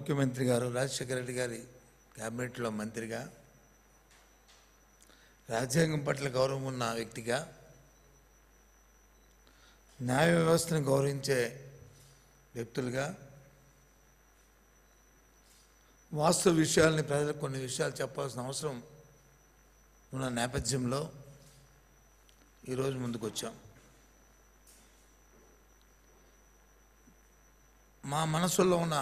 ముఖ్యమంత్రి గారు రాజశేఖర రెడ్డి గారి క్యాబినెట్లో మంత్రిగా రాజ్యాంగం పట్ల గౌరవం ఉన్న వ్యక్తిగా న్యాయ వ్యవస్థను గౌరవించే వ్యక్తులుగా వాస్తవ విషయాల్ని ప్రజలకు కొన్ని విషయాలు చెప్పాల్సిన అవసరం ఉన్న నేపథ్యంలో ఈరోజు ముందుకు వచ్చాం మా మనసులో ఉన్న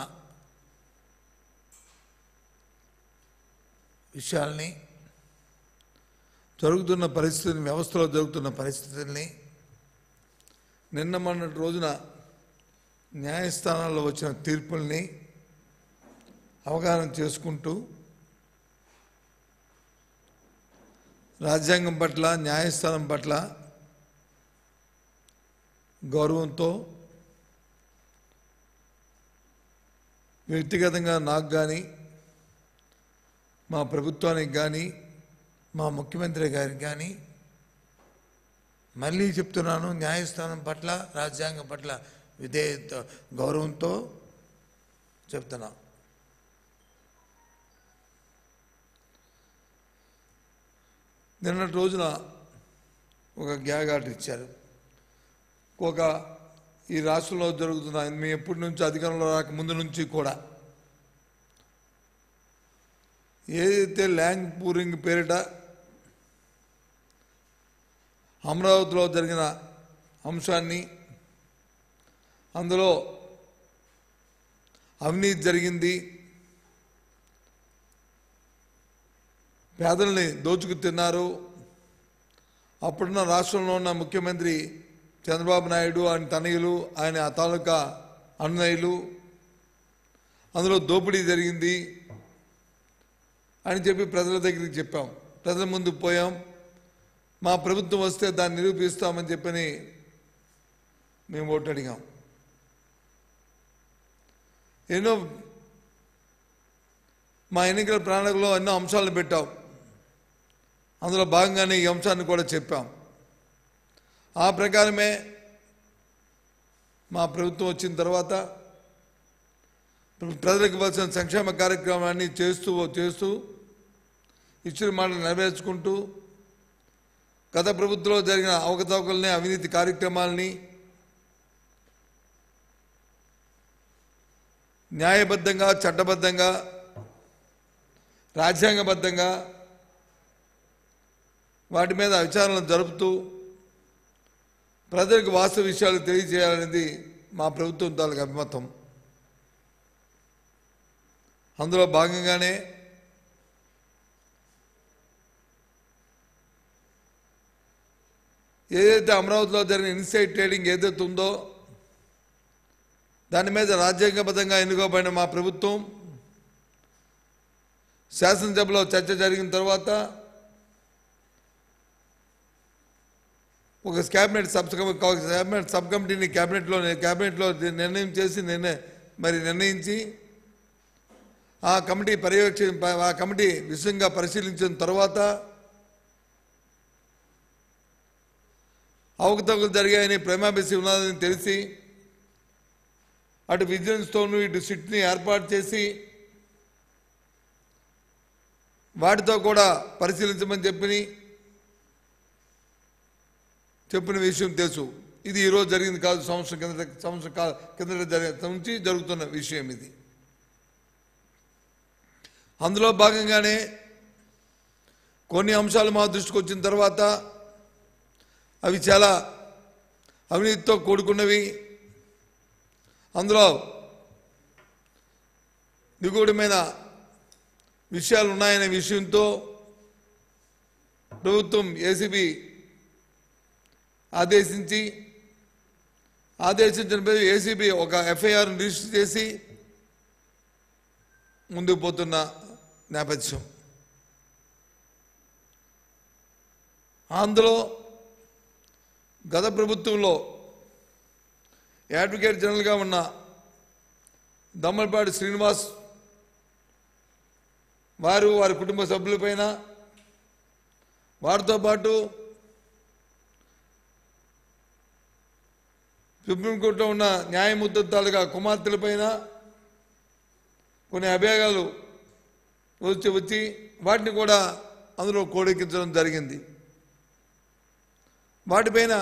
విషయాల్ని జరుగుతున్న పరిస్థితిని వ్యవస్థలో జరుగుతున్న పరిస్థితుల్ని నిన్న మొన్నటి రోజున న్యాయస్థానాల్లో వచ్చిన తీర్పుల్ని అవగాహన చేసుకుంటూ రాజ్యాంగం పట్ల న్యాయస్థానం పట్ల గౌరవంతో వ్యక్తిగతంగా నాకు కానీ మా ప్రభుత్వానికి కానీ మా ముఖ్యమంత్రి గారికి కానీ మళ్ళీ చెప్తున్నాను న్యాయస్థానం పట్ల రాజ్యాంగం పట్ల విధేయత గౌరవంతో చెప్తున్నా నిన్నటి రోజున ఒక గ్యాగ్ ఆర్డర్ ఇచ్చారు ఒక ఈ రాష్ట్రంలో జరుగుతున్న మేము ఎప్పటి నుంచి అధికారంలో రాక ముందు నుంచి కూడా ఏదైతే ల్యాండ్ పూరింగ్ పేరిట అమరావతిలో జరిగిన అంశాన్ని అందులో అవినీతి జరిగింది పేదల్ని దోచుకు తిన్నారు అప్పుడున్న రాష్ట్రంలో ఉన్న ముఖ్యమంత్రి చంద్రబాబు నాయుడు ఆయన తనయులు ఆయన ఆ తాలూకా అన్నయ్యలు అందులో దోపిడీ జరిగింది అని చెప్పి ప్రజల దగ్గరికి చెప్పాం ప్రజల ముందు పోయాం మా ప్రభుత్వం వస్తే దాన్ని నిరూపిస్తామని చెప్పని మేము ఓటు అడిగాం ఎన్నో మా ఎన్నికల ప్రణాళికలో ఎన్నో అంశాలను పెట్టాం అందులో భాగంగానే ఈ అంశాన్ని కూడా చెప్పాం ఆ ప్రకారమే మా ప్రభుత్వం వచ్చిన తర్వాత ప్రజలకు ఇవ్వాల్సిన సంక్షేమ కార్యక్రమాన్ని చేస్తూ చేస్తూ ఇచ్చిన మాటలు నెరవేర్చుకుంటూ గత ప్రభుత్వంలో జరిగిన అవకతవకల్ని అవినీతి కార్యక్రమాలని న్యాయబద్ధంగా చట్టబద్ధంగా రాజ్యాంగబద్ధంగా వాటి మీద విచారణ జరుపుతూ ప్రజలకు వాస్తవ విషయాలు తెలియజేయాలనేది మా ప్రభుత్వం తాలూకు అభిమతం అందులో భాగంగానే ఏదైతే అమరావతిలో జరిగిన ఇన్సైడ్ ట్రేడింగ్ ఏదైతే ఉందో దాని మీద రాజ్యాంగబద్ధంగా ఎన్నుకోబడిన మా ప్రభుత్వం శాసనసభలో చర్చ జరిగిన తర్వాత ఒక క్యాబినెట్ సబ్ క్యాబినెట్ సబ్ కమిటీని క్యాబినెట్లో క్యాబినెట్లో నిర్ణయం చేసి నిర్ణయం మరి నిర్ణయించి ఆ కమిటీ పర్యవేక్షణ ఆ కమిటీ విషయంగా పరిశీలించిన తర్వాత అవకతవకలు జరిగాయని ప్రేమాభిసి ఉన్నదని తెలిసి అటు విజిలెన్స్తోనూ ఇటు సిట్ని ఏర్పాటు చేసి వాటితో కూడా పరిశీలించమని చెప్పి చెప్పిన విషయం తెలుసు ఇది ఈరోజు జరిగింది కాదు సంవత్సరం కిందట సంవత్సరం కా కిందట జరిగిన నుంచి జరుగుతున్న విషయం ఇది అందులో భాగంగానే కొన్ని అంశాలు మా దృష్టికి వచ్చిన తర్వాత అవి చాలా అవినీతితో కూడుకున్నవి అందులో నిగూఢమైన విషయాలు ఉన్నాయనే విషయంతో ప్రభుత్వం ఏసీబీ ఆదేశించి ఆదేశించిన మీద ఏసీబీ ఒక ఎఫ్ఐఆర్ని రిజిస్టర్ చేసి ముందుకు పోతున్న నేపథ్యం అందులో గత ప్రభుత్వంలో అడ్వకేట్ జనరల్గా ఉన్న దమ్మలపాటి శ్రీనివాస్ వారు వారి కుటుంబ సభ్యులపైన వారితో పాటు సుప్రీంకోర్టులో ఉన్న న్యాయమూర్తుల తాలూకా కుమార్తెలపైన కొన్ని అభియోగాలు వచ్చి వచ్చి వాటిని కూడా అందులో కోడెక్కించడం జరిగింది వాటిపైన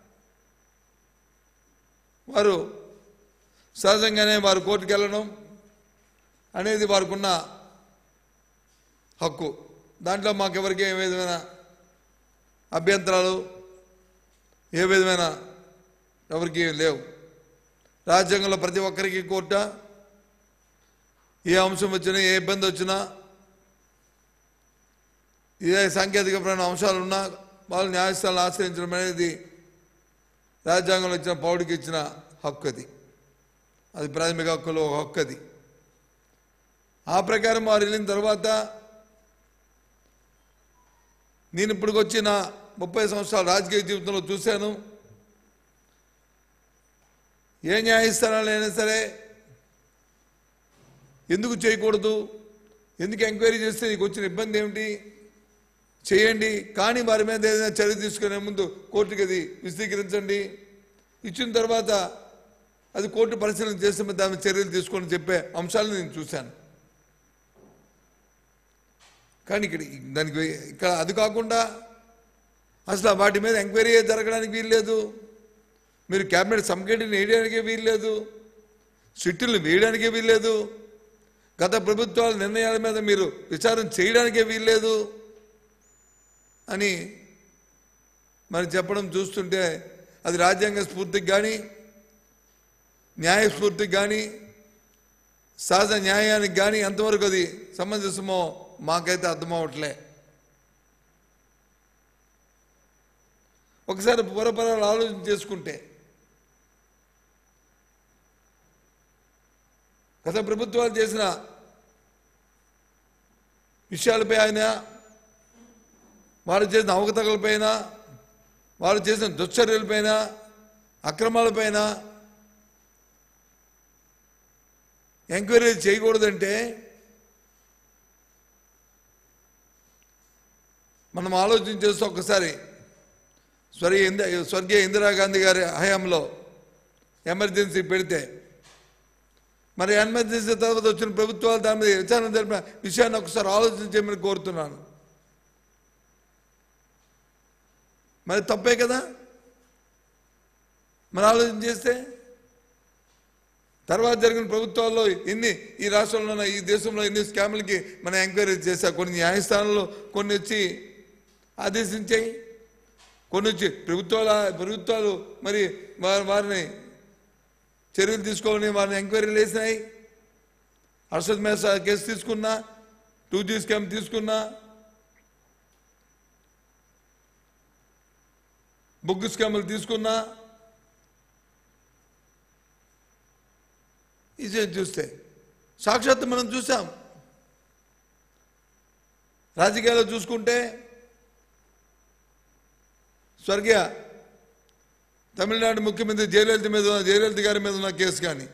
వారు సహజంగానే వారు కోర్టుకు వెళ్ళడం అనేది వారికి ఉన్న హక్కు దాంట్లో మాకెవరికి ఏ విధమైన అభ్యంతరాలు ఏ విధమైన ఎవరికి లేవు రాజ్యాంగంలో ప్రతి ఒక్కరికి కోర్ట ఏ అంశం వచ్చినా ఏ ఇబ్బంది వచ్చినా ఏ సాంకేతికపరమైన అంశాలు ఉన్నా వాళ్ళు న్యాయస్థానాలు ఆశ్రయించడం అనేది రాజ్యాంగంలో ఇచ్చిన పౌడికి ఇచ్చిన హక్కు అది అది ప్రాథమిక హక్కులో ఒక హక్కు అది ఆ ప్రకారం వారు వెళ్ళిన తర్వాత నేను ఇప్పటికి వచ్చిన ముప్పై సంవత్సరాల రాజకీయ జీవితంలో చూశాను ఏ న్యాయస్థానాలు అయినా సరే ఎందుకు చేయకూడదు ఎందుకు ఎంక్వైరీ చేస్తే నీకు వచ్చిన ఇబ్బంది ఏమిటి చేయండి కానీ వారి మీద ఏదైనా చర్య తీసుకునే ముందు కోర్టుకి అది విశదీకరించండి ఇచ్చిన తర్వాత అది కోర్టు పరిశీలన చేస్తే మరి దాని మీద చర్యలు తీసుకొని చెప్పే అంశాలను నేను చూశాను కానీ ఇక్కడ దానికి ఇక్కడ అది కాకుండా అసలు వాటి మీద ఎంక్వైరీ జరగడానికి వీల్లేదు మీరు క్యాబినెట్ సబ్ కమిటీని వేయడానికే వీల్లేదు సిట్టులను వేయడానికే వీల్లేదు గత ప్రభుత్వాల నిర్ణయాల మీద మీరు విచారణ చేయడానికే వీల్లేదు అని మరి చెప్పడం చూస్తుంటే అది రాజ్యాంగ స్ఫూర్తికి కానీ న్యాయ స్ఫూర్తికి కానీ సహజ న్యాయానికి కానీ ఎంతవరకు అది సమంజసమో మాకైతే అర్థమవట్లే ఒకసారి పొరపరాలు ఆలోచన చేసుకుంటే గత ప్రభుత్వాలు చేసిన విషయాలపై ఆయన వారు చేసిన అవకతవకలపైన వారు చేసిన దుశ్చర్యలపైన అక్రమాలపైన ఎంక్వైరీ చేయకూడదంటే మనం ఆలోచన చేస్తే ఒక్కసారి స్వర్గీయ ఇంద స్వర్గీయ ఇందిరాగాంధీ గారి హయాంలో ఎమర్జెన్సీ పెడితే మరి ఎమర్జెన్సీ తర్వాత వచ్చిన ప్రభుత్వాలు దాని మీద విచారణ జరిపిన విషయాన్ని ఒకసారి ఆలోచన చేయమని కోరుతున్నాను మరి తప్పే కదా మరి ఆలోచన చేస్తే తర్వాత జరిగిన ప్రభుత్వాల్లో ఎన్ని ఈ రాష్ట్రంలో ఉన్న ఈ దేశంలో ఎన్ని స్కాములకి మనం ఎంక్వైరీ చేశా కొన్ని న్యాయస్థానాల్లో కొన్ని వచ్చి ఆదేశించాయి కొన్ని వచ్చి ప్రభుత్వాల ప్రభుత్వాలు మరి వారి వారిని చర్యలు తీసుకోవాలని వారిని ఎంక్వైరీలు వేసినాయి హర్షద్ మేసా కేసు తీసుకున్నా టూ జీ స్కామ్ తీసుకున్నా బొగ్గు స్కాములు తీసుకున్నా ఇది చూస్తే సాక్షాత్ మనం చూసాం రాజకీయాల్లో చూసుకుంటే స్వర్గీయ తమిళనాడు ముఖ్యమంత్రి జయలలిత మీద ఉన్న జయలలిత గారి మీద ఉన్న కేసు కానీ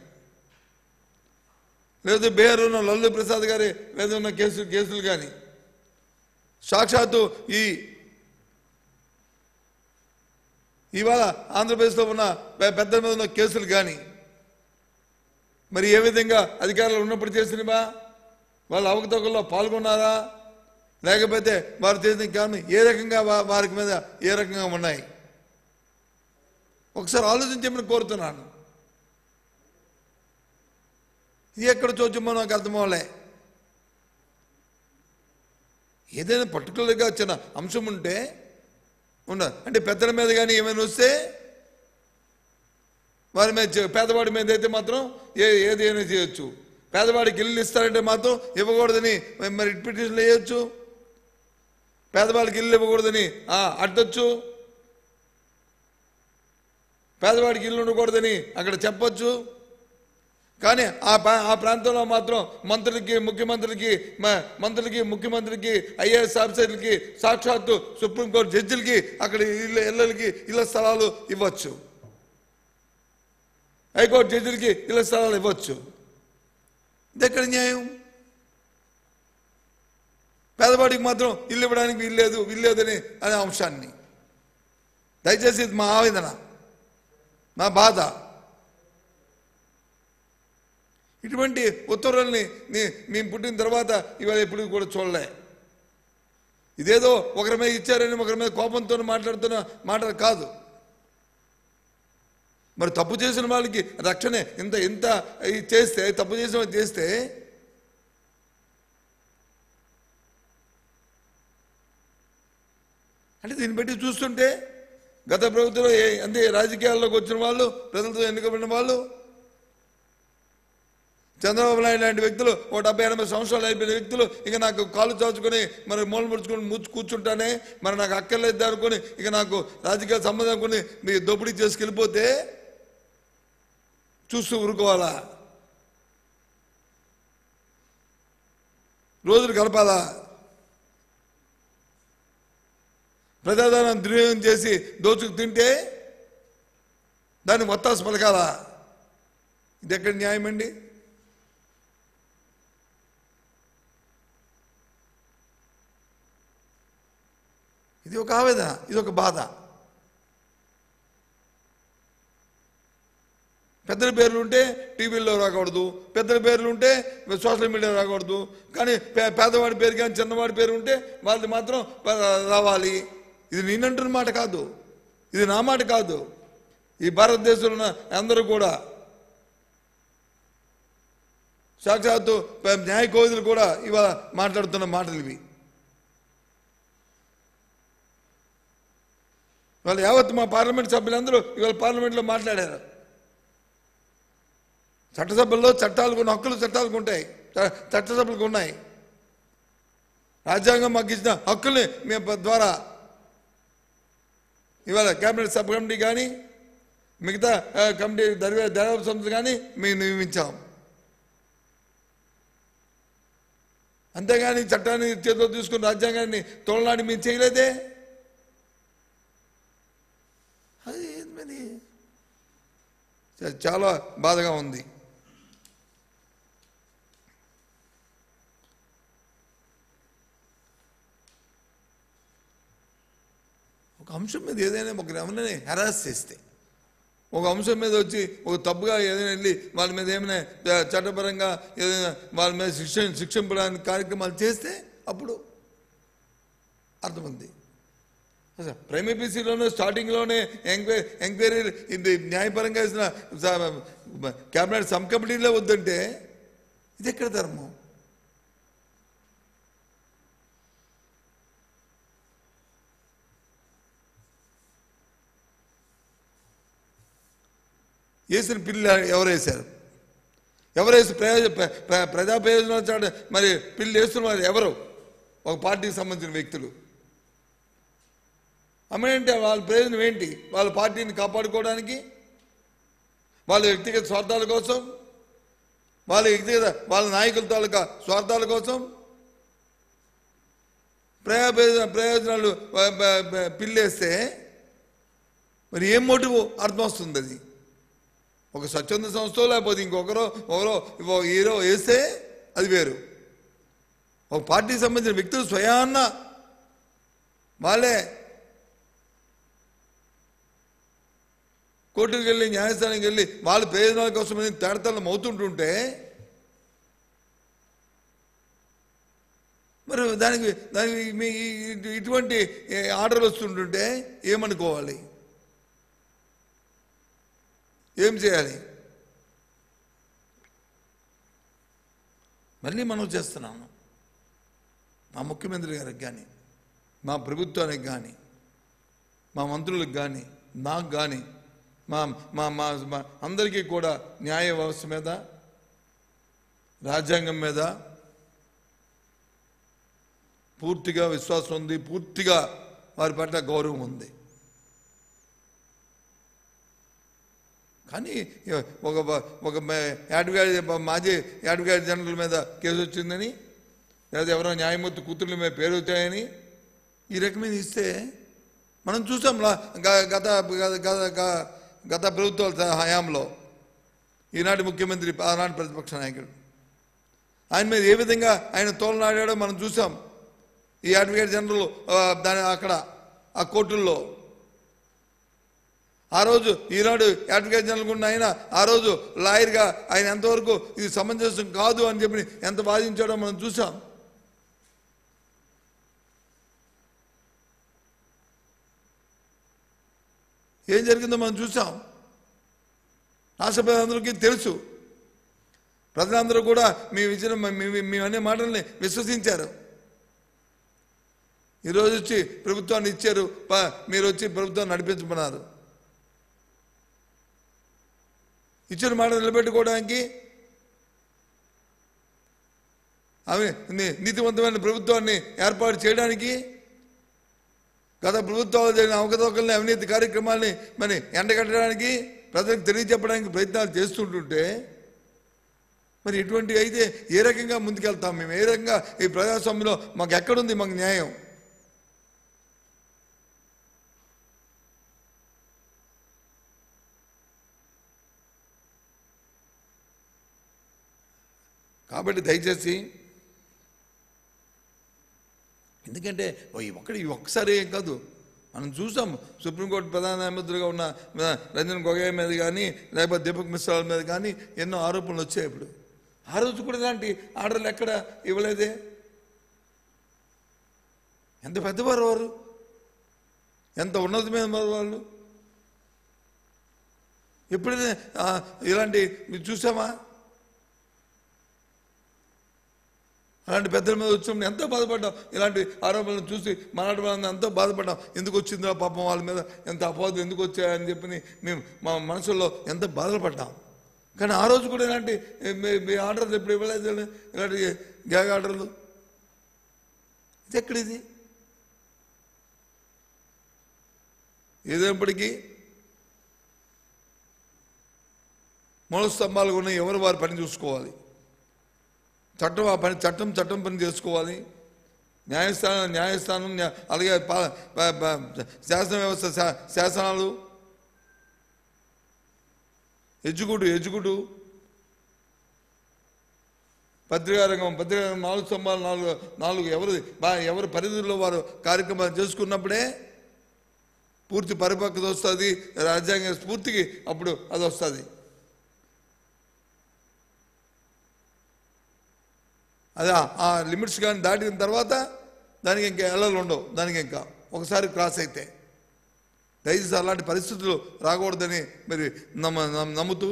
లేదు బీహార్ ఉన్న లల్లు ప్రసాద్ గారి మీద ఉన్న కేసు కేసులు కానీ సాక్షాత్తు ఈ ఇవాళ ఆంధ్రప్రదేశ్లో ఉన్న పె- పెద్దల మీద ఉన్న కేసులు కానీ మరి ఏ విధంగా అధికారులు ఉన్నప్పుడు చేసినవా వాళ్ళు అవకతవకల్లో పాల్గొన్నారా లేకపోతే వారు చేసిన కానీ ఏ రకంగా వా- వారికి మీద ఏ రకంగా ఉన్నాయి ఒకసారి ఆలోచించమని కోరుతున్నాను ఇది ఎక్కడ చూచమో నాకు అర్థమవలే ఏదైనా పర్టికులర్గా వచ్చిన అంశం ఉంటే ఉన్న అంటే పెద్దల మీద కానీ ఏమైనా వస్తే వారి మీద చే- పేదవాడి మీద అయితే మాత్రం ఏ ఏదైనా చేయొచ్చు పేదవాడికి ఇల్లు ఇస్తారంటే మాత్రం ఇవ్వకూడదని మరి- మరి పిటిషన్లు వేయొచ్చు పేదవాడికి ఇల్లు ఇవ్వకూడదని ఆ, అడ్డొచ్చు పేదవాడికి ఇల్లు ఉండకూడదని అక్కడ చెప్పొచ్చు కానీ ఆ పా- ఆ ప్రాంతంలో మాత్రం మంత్రులకి ముఖ్యమంత్రికి మ- మంత్రులకి ముఖ్యమంత్రికి ఐఏఎస్ ఆఫీసర్లకి సాక్షాత్తు సుప్రీంకోర్టు జడ్జిలకి అక్కడ ఇళ్ళ ఇళ్ళకి ఇళ్ల స్థలాలు ఇవ్వచ్చు హైకోర్టు జడ్జిలకి ఇళ్ల స్థలాలు ఇవ్వచ్చు ఇది ఎక్కడ న్యాయం పేదవాడికి మాత్రం ఇల్లు ఇవ్వడానికి వీల్లేదు వీల్లేదని అనే అంశాన్ని దయచేసి ఇది మా ఆవేదన మా బాధ ఇటువంటి ఉత్తర్వుల్ని నీ- మేము పుట్టిన తర్వాత ఇవాళ ఎప్పుడు కూడా చూడలే ఇదేదో ఒకరి మీద ఇచ్చారని ఒకరి మీద కోపంతో మాట్లాడుతున్న మాట కాదు మరి తప్పు చేసిన వాళ్ళకి రక్షణ ఇంత ఇంత ఇది చేస్తే తప్పు చేసిన వాళ్ళు చేస్తే అంటే దీన్ని బట్టి చూస్తుంటే గత ప్రభుత్వంలో ఏ- అంటే రాజకీయాల్లోకి వచ్చిన వాళ్ళు ప్రజలతో ఎన్నుకబడిన వాళ్ళు చంద్రబాబు నాయుడు లాంటి వ్యక్తులు ఓ డెబ్బై ఎనభై సంవత్సరాలు అయిపోయిన వ్యక్తులు ఇక నాకు కాలు చాచుకొని మరి మూల ముడుచుకొని ముచ్చు కూర్చుంటానే మరి నాకు అక్కర్లేదు అనుకొని ఇక నాకు రాజకీయ సంబంధం అనుకుని మీ దోపిడీ చేసుకెళ్ళిపోతే చూస్తూ ఊరుకోవాలా రోజులు గడపాలా ప్రజాధనం దుర్వినియోగం చేసి దోచుకు తింటే దాన్ని మొత్తాసు పలకాలా ఇది ఎక్కడ న్యాయం అండి ఇది ఒక ఆవేదన ఇది ఒక బాధ పెద్దల పేర్లు ఉంటే టీవీల్లో రాకూడదు పెద్దల పేర్లు ఉంటే సోషల్ మీడియా రాకూడదు కానీ పే పేదవాడి పేరు కానీ చిన్నవాడి పేరు ఉంటే వాళ్ళది మాత్రం ప- రావాలి ఇది నేనంటున్న మాట కాదు ఇది నా మాట కాదు ఈ భారతదేశంలో ఉన్న అందరూ కూడా సాక్షాత్తు ప- న్యాయ కోవిదులు కూడా ఇవాళ మాట్లాడుతున్న మాటలు ఇవి వాళ్ళు యావత్ మా పార్లమెంట్ సభ్యులందరూ ఇవాళ పార్లమెంట్లో మాట్లాడారు చట్టసభల్లో చట్టాలకు ఉన్న హక్కులు చట్టాలకు ఉంటాయి చ- చట్టసభలకు ఉన్నాయి రాజ్యాంగం మాకు ఇచ్చిన హక్కుల్ని మేము ప- ద్వారా ఇవాళ కేబినెట్ సబ్ కమిటీ కానీ మిగతా ఆ, కమిటీ దర్వే దర్యాప్తు సంస్థ కానీ మేము నియమించాం అంతేగాని చట్టాన్ని చేతిలో తీసుకుని రాజ్యాంగాన్ని తోలనాడి మేము చేయలేదే అది ఏంది మరి చ- చాలా బాధగా ఉంది ఒక అంశం మీద ఏదైనా ఒక ఎవరిని హెరాస్ చేస్తే ఒక అంశం మీద వచ్చి ఒక తప్పుగా ఏదైనా వెళ్ళి వాళ్ళ మీద ఏమైనా చ- చట్టపరంగా ఏదైనా వాళ్ళ మీద శిక్ష శిక్షింపడానికి కార్యక్రమాలు చేస్తే అప్పుడు అర్థముంది అసలు ప్రైమ్ ఎపిసిలోనే స్టార్టింగ్లోనే ఎంక్వైరీ ఎంక్వైరీ ఇది న్యాయపరంగా ఇచ్చిన స- క్యాబినెట్ సబ్ కమిటీలో వద్దంటే ఇది ఎక్కడ ధర్మం వేసిన పిల్లి ఎవరు వేశారు ఎవరు వేసి ప్రయోజన ప్ర- ప్ర- ప్రజా ప్రయోజనాలు చాట మరి పిల్లి వేస్తున్న వారు ఎవరు ఒక పార్టీకి సంబంధించిన వ్యక్తులు అమ్మేంటే వాళ్ళ ప్రయోజనం ఏంటి వాళ్ళ పార్టీని కాపాడుకోవడానికి వాళ్ళ వ్యక్తిగత స్వార్థాల కోసం వాళ్ళ వ్యక్తిగత వాళ్ళ నాయకుల తాలూకా స్వార్థాల కోసం ప్రయా ప్రయోజన- ప్రయోజనాలు ఆ, బ- బ- పిల్లేస్తే మరి ఏం మోటివ్ అర్థం వస్తుంది అది ఒక స్వచ్ఛంద సంస్థ లేకపోతే ఇంకొకరో ఒకరో ఓ హీరో వేస్తే అది వేరు ఒక పార్టీకి సంబంధించిన వ్యక్తులు స్వయాన్న వాళ్ళే కోర్టుకు వెళ్ళి న్యాయస్థానానికి వెళ్ళి వాళ్ళ ప్రయోజనాల కోసం తేడతలం అవుతుంటుంటే మరి దానికి దానికి మీ ఈ- ఇటువంటి ఏ, ఆర్డర్లు వస్తుంటుంటే ఏమనుకోవాలి ఏం చేయాలి మళ్ళీ మనం చేస్తున్నాము మా ముఖ్యమంత్రి గారికి కానీ మా ప్రభుత్వానికి కానీ మా మంత్రులకు కానీ నాకు కానీ మా మా మా మా అందరికీ కూడా న్యాయ వ్యవస్థ మీద రాజ్యాంగం మీద పూర్తిగా విశ్వాసం ఉంది పూర్తిగా వారి పట్ల గౌరవం ఉంది కానీ ఒక ఒక అడ్వకేట్ మాజీ అడ్వకేట్ జనరల్ మీద కేసు వచ్చిందని లేదా ఎవరో న్యాయమూర్తి కూతుర్ల మీద పేరు వచ్చాయని ఈ రకమైన ఇస్తే మనం చూసాం లా- గ- గత గత- గత- గ- గత ప్రభుత్వాల హయాంలో ఈనాటి ముఖ్యమంత్రి ఆనాటి ప్రతిపక్ష నాయకుడు ఆయన మీద ఏ విధంగా ఆయన తోలనాడాడో మనం చూసాం ఈ అడ్వకేట్ జనరల్ ఆ, దాని అక్కడ ఆ కోర్టుల్లో ఆ రోజు ఈనాడు అడ్వకేట్ జనరల్ ఉన్న ఆయన ఆ రోజు లాయర్గా ఆయన ఎంతవరకు ఇది సమంజసం కాదు అని చెప్పి ఎంత వాదించాడో మనం చూసాం ఏం జరిగిందో మనం చూసాం రాష్ట్ర ప్రజలందరికీ తెలుసు ప్రజలందరూ కూడా మీ విజయం మేము అనే మాటల్ని విశ్వసించారు ఈరోజు వచ్చి ప్రభుత్వాన్ని ఇచ్చారు ప- మీరు వచ్చి ప్రభుత్వాన్ని నడిపించమన్నారు ఇచ్చిన మాట నిలబెట్టుకోవడానికి అవి ని- నీతివంతమైన ప్రభుత్వాన్ని ఏర్పాటు చేయడానికి గత ప్రభుత్వాలు జరిగిన అవకతవకల్ని అవినీతి కార్యక్రమాల్ని మరి ఎండగట్టడానికి ప్రజలకు తెలియజెప్పడానికి ప్రయత్నాలు చేస్తుంటుంటే మరి ఇటువంటి అయితే ఏ రకంగా ముందుకెళ్తాం మేము ఏ రకంగా ఈ ప్రజాస్వామ్యంలో మాకు ఎక్కడుంది మాకు న్యాయం కాబట్టి దయచేసి ఎందుకంటే ఓ ఈ ఒక్కడి ఈ ఒక్కసారి ఏం కాదు మనం చూసాం సుప్రీంకోర్టు ప్రధాన న్యాయమూర్తిగా ఉన్న మన రంజన్ గొగోయ్ మీద కానీ లేకపోతే దీపక్ మిశ్రాల మీద కానీ ఎన్నో ఆరోపణలు వచ్చాయి ఇప్పుడు ఆ రోజు కూడా ఇలాంటి ఆర్డర్లు ఎక్కడ ఇవ్వలేదే ఎంత పెద్దవారు వారు ఎంత ఉన్నతమైన వారు వాళ్ళు ఎప్పుడైనా ఆ, ఇలాంటి మీరు చూసామా అలాంటి పెద్దల మీద వచ్చినప్పుడు ఎంతో బాధపడ్డాం ఇలాంటి ఆరోపణలు చూసి మరాఠీ వాళ్ళని ఎంతో బాధపడ్డాం ఎందుకు వచ్చిందో పాపం వాళ్ళ మీద ఎంత అపోహలు ఎందుకు వచ్చాయని చెప్పి మేము మా మనసులో ఎంత బాధపడ్డాం కానీ ఆ రోజు కూడా ఇలాంటి ఏ, మీ- మీ ఆర్డర్లు ఎప్పుడు ఇవ్వలేదు ఇలాంటి గ్యాగ్ ఆర్డర్లు ఇది ఎక్కడిది ఏదైనప్పటికీ మూల స్తంభాలు ఉన్న ఎవరు వారి పని చూసుకోవాలి చట్టం ఆ పని చట్టం చట్టం పని చేసుకోవాలి న్యాయస్థానం న్యాయస్థానం న్యా- అలాగే పా- ప- ప- శాసన వ్యవస్థ శా- శాసనాలు ఎజ్జుకుడు ఎజ్జుకుడు పత్రికా రంగం పత్రికా రంగం నాలుగు స్తంభాలు నాలుగు నాలుగు ఎవరు బా ఎవరి పరిధిలో వారు కార్యక్రమాలు చేసుకున్నప్పుడే పూర్తి పరిపక్వత వస్తుంది రాజ్యాంగ స్ఫూర్తికి అప్పుడు అది వస్తుంది అది ఆ- ఆ లిమిట్స్ కానీ దాటిన తర్వాత దానికి ఇంకా ఎల్లలు ఉండవు దానికి ఇంకా ఒకసారి క్రాస్ అయితే దయచేసి అలాంటి పరిస్థితులు రాకూడదని మరి నమ్మ నమ్మ- నమ్ముతూ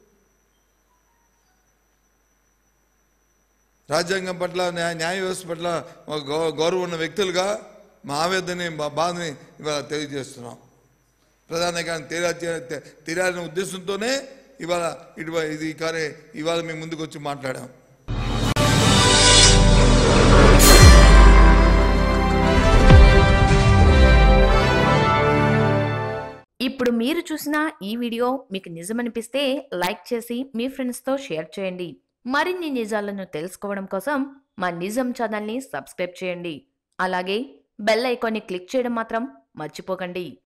రాజ్యాంగం పట్ల న్యాయ న్యాయ వ్యవస్థ పట్ల ఒక గౌ- గౌరవం ఉన్న వ్యక్తులుగా మా ఆవేదనని మా బాధని ఇవాళ తెలియజేస్తున్నాం ప్రధాన కానీ తీరా తీరాలనే ఉద్దేశంతోనే ఇవాళ ఇటు ఇది కానీ ఇవాళ మేము ముందుకు వచ్చి మాట్లాడాం ఇప్పుడు మీరు చూసిన ఈ వీడియో మీకు నిజమనిపిస్తే లైక్ చేసి మీ ఫ్రెండ్స్తో షేర్ చేయండి మరిన్ని నిజాలను తెలుసుకోవడం కోసం మా నిజం ఛానల్ని సబ్స్క్రైబ్ చేయండి అలాగే బెల్ ఐకాన్ని క్లిక్ చేయడం మాత్రం మర్చిపోకండి